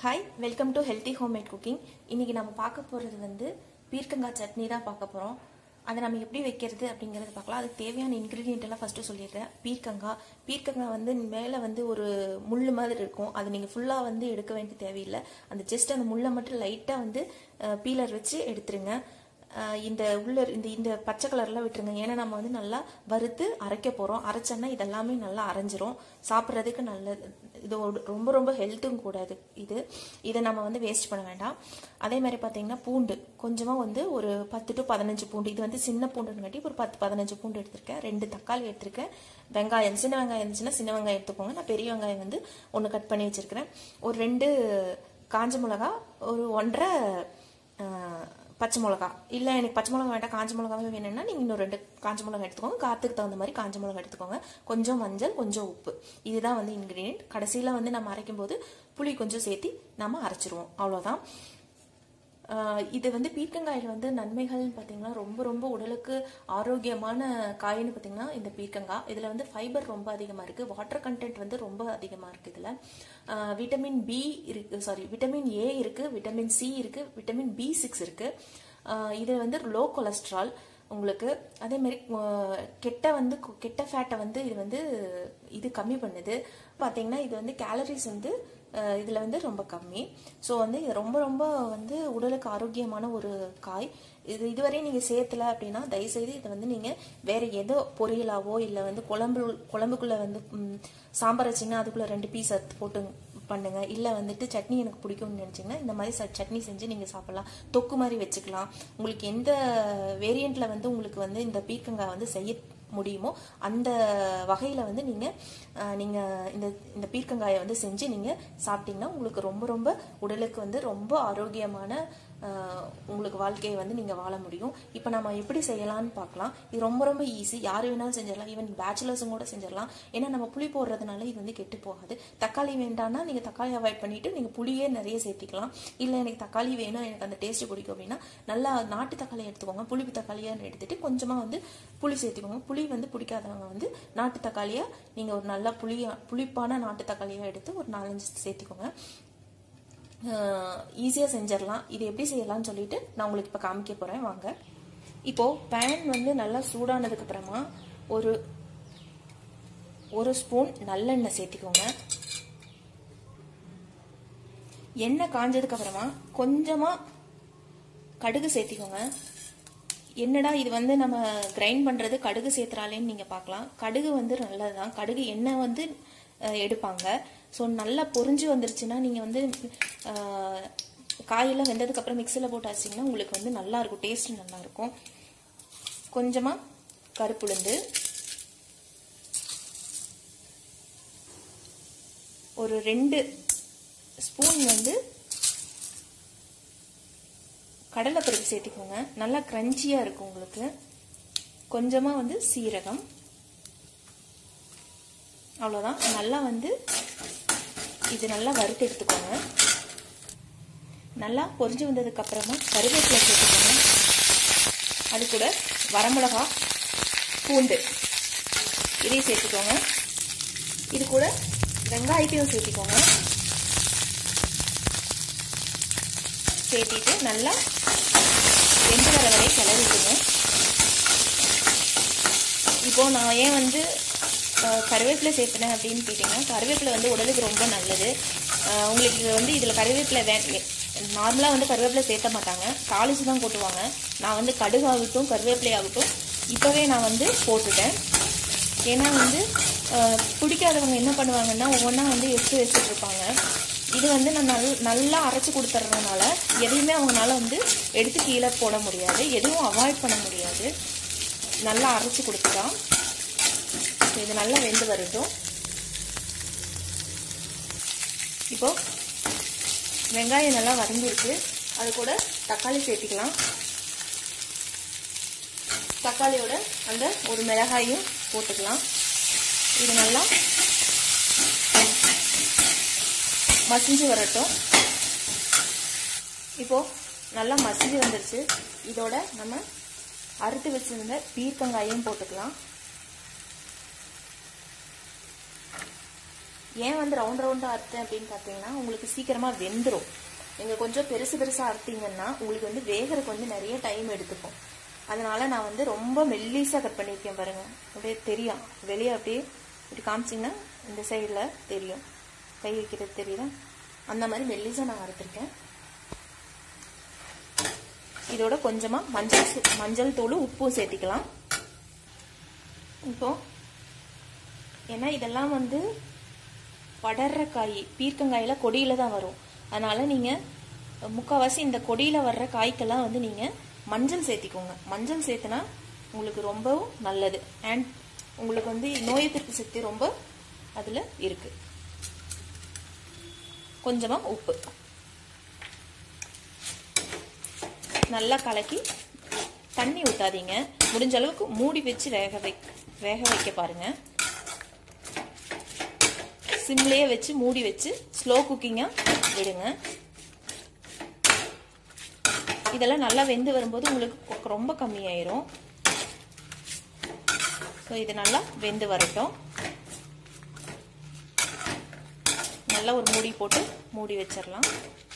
hi welcome to healthy homemade cooking இன்னைக்கு நம்ம பார்க்க போகிறது வந்து பீர்க்கங்காய் சட்னி தான் பார்க்க போகிறோம் அதை நம்ம எப்படி வைக்கிறது அப்படிங்கிறத பார்க்கலாம் அதுக்கு தேவையான இன்க்ரீடியன்ட் எல்லாம் ஃபஸ்ட்டு சொல்லிடுறேன் பீர்க்கங்காய் பீர்க்கங்காய் வந்து மேலே வந்து ஒரு முள் மாதிரி இருக்கும் அது நீங்கள் ஃபுல்லாக வந்து எடுக்க வேண்டிய தேவையில்லை அந்த ஜஸ்ட் அந்த முள்ளை மட்டும் லைட்டாக வந்து பீலர் வச்சு எடுத்துருங்க அஹ் இந்த உள்ள இந்த இந்த பச்சை கலர்லாம் விட்டுருங்க ஏன்னா நம்ம வந்து நல்லா வறுத்து அரைக்க போகிறோம் அரைச்சோன்னா இதெல்லாமே நல்லா அரைஞ்சிரும் சாப்பிட்றதுக்கு நல்லது இது ஒரு- ரொம்ப ரொம்ப ஹெல்த்தும் கூட இது இது இதை நம்ம வந்து வேஸ்ட் பண்ண வேண்டாம் அதே மாதிரி பார்த்தீங்கன்னா பூண்டு கொஞ்சமாக வந்து ஒரு பத்து டு பதினஞ்சு பூண்டு இது வந்து சின்ன பூண்டுன்னு காட்டி ஒரு பத்து பதினஞ்சு பூண்டு எடுத்திருக்கேன் ரெண்டு தக்காளி எடுத்திருக்கேன் வெங்காயம் சின்ன வெங்காயம் இருந்துச்சுன்னா சின்ன வெங்காயம் எடுத்துக்கோங்க நான் பெரிய வெங்காயம் வந்து ஒன்று கட் பண்ணி வச்சிருக்கிறேன் ஒரு ரெண்டு காஞ்ச மிளகா ஒரு ஒன்றரை ஆஹ், பச்சை மிளகா இல்லை எனக்கு பச்சை மிளகா வேண்டாம் காஞ்ச மிளகாவே வேணும்னா நீங்கள் இன்னும் ரெண்டு காஞ்ச மிளகா எடுத்துக்கோங்க காற்றுக்கு தகுந்த மாதிரி காஞ்ச மிளகா எடுத்துக்கோங்க கொஞ்சம் மஞ்சள் கொஞ்சம் உப்பு இதுதான் வந்து இன்க்ரீடியன்ட் கடைசியில் வந்து நம்ம அரைக்கும் போது புளி கொஞ்சம் சேர்த்து நம்ம அரைச்சிருவோம் அவ்வளோதான் ஆஹ் இது வந்து பீர்க்கங்காயில் வந்து நன்மைகள்னு பார்த்தீங்கன்னா ரொம்ப ரொம்ப உடலுக்கு ஆரோக்கியமான காயின்னு பார்த்தீங்கன்னா இந்த பீர்க்கங்காய் இதில் வந்து ஃபைபர் ரொம்ப அதிகமாக இருக்குது வாட்டர் கண்டென்ட் வந்து ரொம்ப அதிகமாக இருக்குது இதில் விட்டமின் பி இருக்கு சாரி விட்டமின் ஏ இருக்குது விட்டமின் சி இருக்குது விட்டமின் பி சிக்ஸ் இருக்குது இது வந்து லோ கொலஸ்ட்ரால் உங்களுக்கு அதே மாதிரி அஹ், கெட்ட வந்து கு- கெட்ட ஃபேட்டை வந்து இது வந்து இது கம்மி பண்ணுது பார்த்தீங்கன்னா இது வந்து கேலரிஸ் வந்து அஹ், இதுல வந்து ரொம்ப கம்மி ஸோ வந்து இது ரொம்ப ரொம்ப வந்து உடலுக்கு ஆரோக்கியமான ஒரு காய் இது இதுவரை நீங்க சேர்த்தல அப்படின்னா தயவுசெய்து இதை வந்து நீங்க வேற ஏதோ பொரியலாவோ இல்லை வந்து குழம்பு குழம்புக்குள்ள வந்து ம், சாம்பார் வச்சீங்கன்னா அதுக்குள்ள ரெண்டு பீஸ் அறுத்து போட்டு பண்ணுங்க இல்லை வந்துட்டு சட்னி எனக்கு பிடிக்கும்னு நினைச்சீங்கன்னா இந்த மாதிரி ச- சட்னி செஞ்சு நீங்க சாப்பிடலாம் தொக்கு மாதிரி வச்சுக்கலாம் உங்களுக்கு எந்த வேரியண்ட்ல வந்து உங்களுக்கு வந்து இந்த பீர்க்கங்காய் வந்து செய்ய முடியுமோ அந்த வகையில வந்து நீங்க அஹ், நீங்க இந்த இந்த பீர்க்கங்காயை வந்து செஞ்சு நீங்க சாப்பிட்டீங்கன்னா உங்களுக்கு ரொம்ப ரொம்ப உடலுக்கு வந்து ரொம்ப ஆரோக்கியமான அஹ், உங்களுக்கு வாழ்க்கையை வந்து நீங்க வாழ முடியும் இப்போ நம்ம எப்படி செய்யலாம்னு பார்க்கலாம் இது ரொம்ப ரொம்ப ஈஸி யார் வேணாலும் செஞ்சிடலாம் ஈவன் பேச்சுலர்ஸும் கூட செஞ்சிடலாம் ஏன்னா நம்ம புளி போடுறதுனால இது வந்து கெட்டு போகாது தக்காளி வேண்டாம்னா நீங்க தக்காளி அவாய்ட் பண்ணிட்டு நீங்க புளியே நிறைய சேர்த்திக்கலாம் இல்லை எனக்கு தக்காளி வேணும் எனக்கு அந்த டேஸ்ட் பிடிக்கும் அப்படின்னா நல்லா நாட்டு தக்காளி எடுத்துக்கோங்க புளிப்பு தக்காளியா எடுத்துட்டு கொஞ்சமா வந்து புளி சேர்த்துக்கோங்க புளி வந்து பிடிக்காதவங்க வந்து நாட்டு தக்காளியா நீங்க ஒரு நல்ல புளியா புளிப்பான நாட்டு தக்காளியா எடுத்து ஒரு நாலஞ்சு சேர்த்துக்கோங்க ஈஸியாக செஞ்சிடலாம் இது எப்படி செய்யலாம்னு சொல்லிட்டு நான் உங்களுக்கு இப்போ காமிக்க போகிறேன் வாங்க இப்போ பேன் வந்து நல்லா சூடானதுக்கு அப்புறமா ஒரு ஒரு ஸ்பூன் நல்லெண்ணெய் சேர்த்திக்கோங்க எண்ணெய் காஞ்சதுக்கு அப்புறமா கொஞ்சமா கடுகு சேர்த்திக்கோங்க என்னடா இது வந்து நம்ம கிரைண்ட் பண்றது கடுகு சேர்த்துறாலேன்னு நீங்க பார்க்கலாம் கடுகு வந்து நல்லதுதான் கடுகு எண்ணெய் வந்து அஹ், எடுப்பாங்க ஸோ நல்லா பொரிஞ்சு வந்துருச்சுன்னா நீங்க வந்து அஹ், காயெல்லாம் வெந்ததுக்கு அப்புறம் மிக்சியில் போட்டு அரைச்சிங்கன்னா உங்களுக்கு வந்து நல்லா இருக்கும் டேஸ்ட் நல்லா இருக்கும் கொஞ்சமா கருப்புளுந்து ஒரு ரெண்டு ஸ்பூன் வந்து கடலைப்பருப்பு சேர்த்துக்கோங்க நல்லா கிரன்ச்சியாக இருக்கும் உங்களுக்கு கொஞ்சமாக வந்து சீரகம் அவ்வளோதான் நல்லா வந்து இது நல்லா வறுத்து எடுத்துக்கோங்க நல்லா பொரிஞ்சு வந்ததுக்கு அப்புறமா கருவேப்பிலை சேர்த்துக்கோங்க அது கூட வரமிளகா பூண்டு இதையும் சேர்த்துக்கோங்க இது கூட வெங்காயத்தையும் சேர்த்துக்கோங்க சேர்த்திட்டு நல்லா வெந்து வர வரை கிளறிட்டுங்க இப்போ நான் ஏன் வந்து அஹ், கருவேப்பிலை சேர்த்துனேன் அப்படின்னு கேட்டிங்கன்னா கருவேப்பிலை வந்து உடலுக்கு ரொம்ப நல்லது அஹ், உங்களுக்கு இது வந்து இதில் கருவேப்பிலை வே நார்மலாக வந்து கருவேப்பிலை சேர்த்த மாட்டாங்க தாளிச்சு தான் போட்டுவாங்க நான் வந்து கடுகாகட்டும் கருவேப்பிலை ஆகட்டும் இப்போவே நான் வந்து போட்டுட்டேன் ஏன்னா வந்து அஹ், பிடிக்காதவங்க என்ன பண்ணுவாங்கன்னா ஒவ்வொன்றா வந்து எடுத்து வச்சுட்டு இருப்பாங்க இது வந்து நான் நல் நல்லா அரைச்சி கொடுத்துட்றதுனால எதையுமே அவங்களால வந்து எடுத்து கீழே போட முடியாது எதுவும் அவாய்ட் பண்ண முடியாது நல்லா அரைச்சி கொடுத்துட்டா இது நல்லா வெந்து வரட்டும் இப்போ வெங்காயம் நல்லா வதங்கிருக்கு அது கூட தக்காளி சேர்த்திக்கலாம் தக்காளியோட அந்த ஒரு மிளகாயும் போட்டுக்கலாம் இது நல்லா மசிஞ்சு வரட்டும் இப்போ நல்லா மசிஞ்சு வந்துருச்சு இதோட நம்ம அறுத்து வச்சிருந்த பீர்க்கங்காயும் போட்டுக்கலாம் ஏன் வந்து ரவுண்ட் ரவுண்டாக அறுத்தேன் அப்படின்னு பார்த்தீங்கன்னா உங்களுக்கு சீக்கிரமாக வெந்துடும் நீங்கள் கொஞ்சம் பெருசு பெருசாக அறுத்தீங்கன்னா உங்களுக்கு வந்து வேகறதுக்கு வந்து நிறைய டைம் எடுத்துக்கும் அதனால நான் வந்து ரொம்ப மெல்லிஸாக கட் பண்ணியிருக்கேன் பாருங்க அப்படியே தெரியும் வெளியே அப்படியே இப்படி காமிச்சிங்கன்னா இந்த சைடில் தெரியும் கை வைக்கிறது தெரியுதா அந்த மாதிரி மெல்லிஸாக நான் அறுத்துருக்கேன் இதோட கொஞ்சமாக மஞ்சள் சு- மஞ்சள் தூள் உப்பும் சேர்த்திக்கலாம் இப்போ ஏன்னா இதெல்லாம் வந்து படர்ற காய் பீர்க்கங்காயில கொடியில தான் வரும் அதனால நீங்க முக்கால்வாசி இந்த கொடியில வர்ற காய்க்கெல்லாம் வந்து நீங்க மஞ்சள் சேர்த்திக்கோங்க மஞ்சள் சேர்த்துனா உங்களுக்கு ரொம்பவும் நல்லது அண்ட் உங்களுக்கு வந்து நோய் எதிர்ப்பு சக்தி ரொம்ப அதுல இருக்கு கொஞ்சமா உப்பு நல்லா கலக்கி தண்ணி ஊத்தாதீங்க முடிஞ்ச அளவுக்கு மூடி வச்சு வேக வை வேக வைக்க பாருங்க சிம்லேயே வச்சு மூடி வச்சு ஸ்லோ குக்கிங்கா விடுங்க இதெல்லாம் நல்லா வெந்து வரும்போது உங்களுக்கு கொ- ரொம்ப கம்மியாயிரும் ஸோ இது நல்லா வெந்து வரட்டும் நல்லா ஒரு மூடி போட்டு மூடி வச்சிடலாம்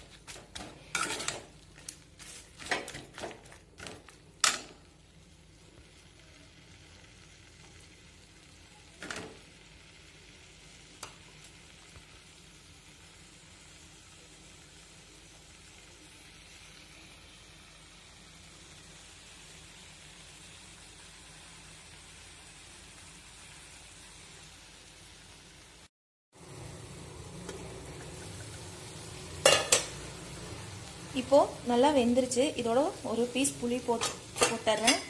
இப்போ நல்லா வெந்துருச்சு இதோட ஒரு பீஸ் புளி போட்டு போட்டுறேன்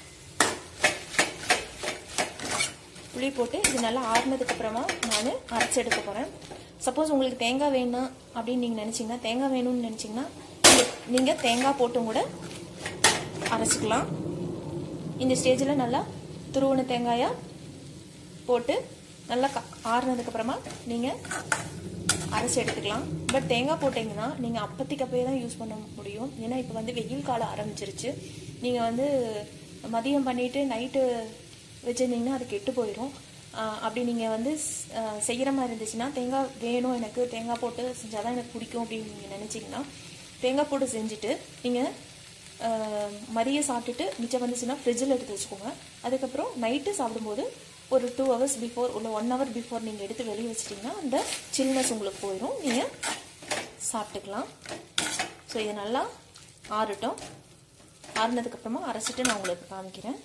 புளி போட்டு இது நல்லா ஆறுனதுக்கு அப்புறமா நான் அரைச்சி எடுக்க போறேன் சப்போஸ் உங்களுக்கு தேங்காய் வேணும் அப்படின்னு நீங்க நினைச்சீங்கன்னா தேங்காய் வேணும்னு நினைச்சீங்கன்னா நீங்க- நீங்க தேங்காய் போட்டும் கூட அரைச்சிக்கலாம் இந்த ஸ்டேஜில் நல்லா துருவன தேங்காயா போட்டு நல்லா க- ஆறுனதுக்கு அப்புறமா நீங்க அரைச்சி எடுத்துக்கலாம் பட் தேங்காய் போட்டிங்கன்னா நீங்கள் அப்பத்திக்கு அப்பயே தான் யூஸ் பண்ண முடியும் ஏன்னா இப்போ வந்து வெயில் காலம் ஆரம்பிச்சிருச்சு நீங்கள் வந்து மதியம் பண்ணிட்டு நைட்டு வச்சுருந்தீங்கன்னா அது கெட்டு போயிடும் ஆஹ் அப்படி நீங்கள் வந்து ஸ்- ஆஹ் செய்யற மாதிரி இருந்துச்சுன்னா தேங்காய் வேணும் எனக்கு தேங்காய் போட்டு செஞ்சால் தான் எனக்கு பிடிக்கும் அப்படின்னு நீங்கள் நினச்சிங்கன்னா தேங்காய் போட்டு செஞ்சுட்டு நீங்கள் மதியம் சாப்பிட்டுட்டு மிச்சம் வந்துச்சுன்னா ஃப்ரிட்ஜில் எடுத்து வச்சுக்கோங்க அதுக்கப்புறம் நைட்டு சாப்பிடும்போது ஒரு டூ ஹவர்ஸ் பிஃபோர் இல்லை ஒன் ஹவர் பிஃபோர் நீங்கள் எடுத்து வெளியே வச்சிட்டிங்கன்னா அந்த சில்னஸ் உங்களுக்கு போயிடும் நீங்கள் சாப்பிட்டுக்கலாம் ஸோ இது நல்லா ஆறட்டும் ஆறுனதுக்கப்புறமா அரைச்சிட்டு நான் உங்களுக்கு காமிக்கிறேன்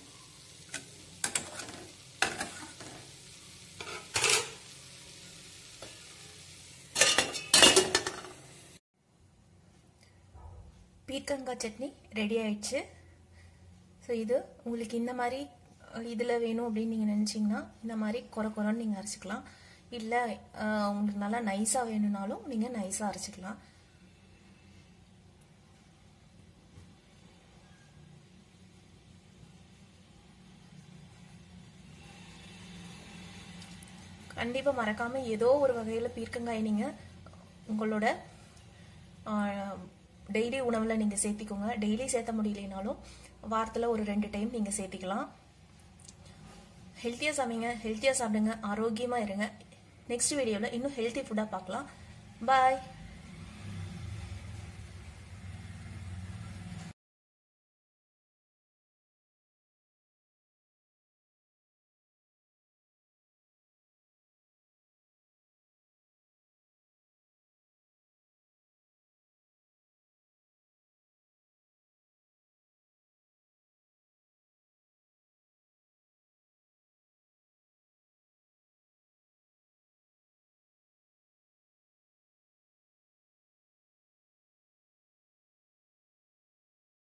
பீர்க்கங்காய் சட்னி ரெடி ஆயிடுச்சு ஸோ இது உங்களுக்கு இந்த மாதிரி இதில் வேணும் அப்படின்னு நீங்கள் நினச்சிங்கன்னா இந்த மாதிரி குறை குறைன்னு நீங்கள் அரைச்சிக்கலாம் இல்லை உங்களுக்கு நல்லா நைஸாக வேணும்னாலும் நீங்கள் நைஸாக அரைச்சிக்கலாம் கண்டிப்பாக மறக்காமல் ஏதோ ஒரு வகையில் பீர்க்கங்காய் நீங்கள் உங்களோட டெய்லி உணவில் நீங்கள் சேர்த்திக்கோங்க டெய்லி சேர்த்த முடியலைனாலும் வாரத்தில் ஒரு ரெண்டு டைம் நீங்கள் சேர்த்திக்கலாம் ஹெல்த்தியாக சமைங்க ஹெல்த்தியாக சாப்பிடுங்க ஆரோக்கியமாக இருங்க நெக்ஸ்ட் வீடியோவில் இன்னும் ஹெல்த்தி ஃபுட்டாக பார்க்கலாம் பாய்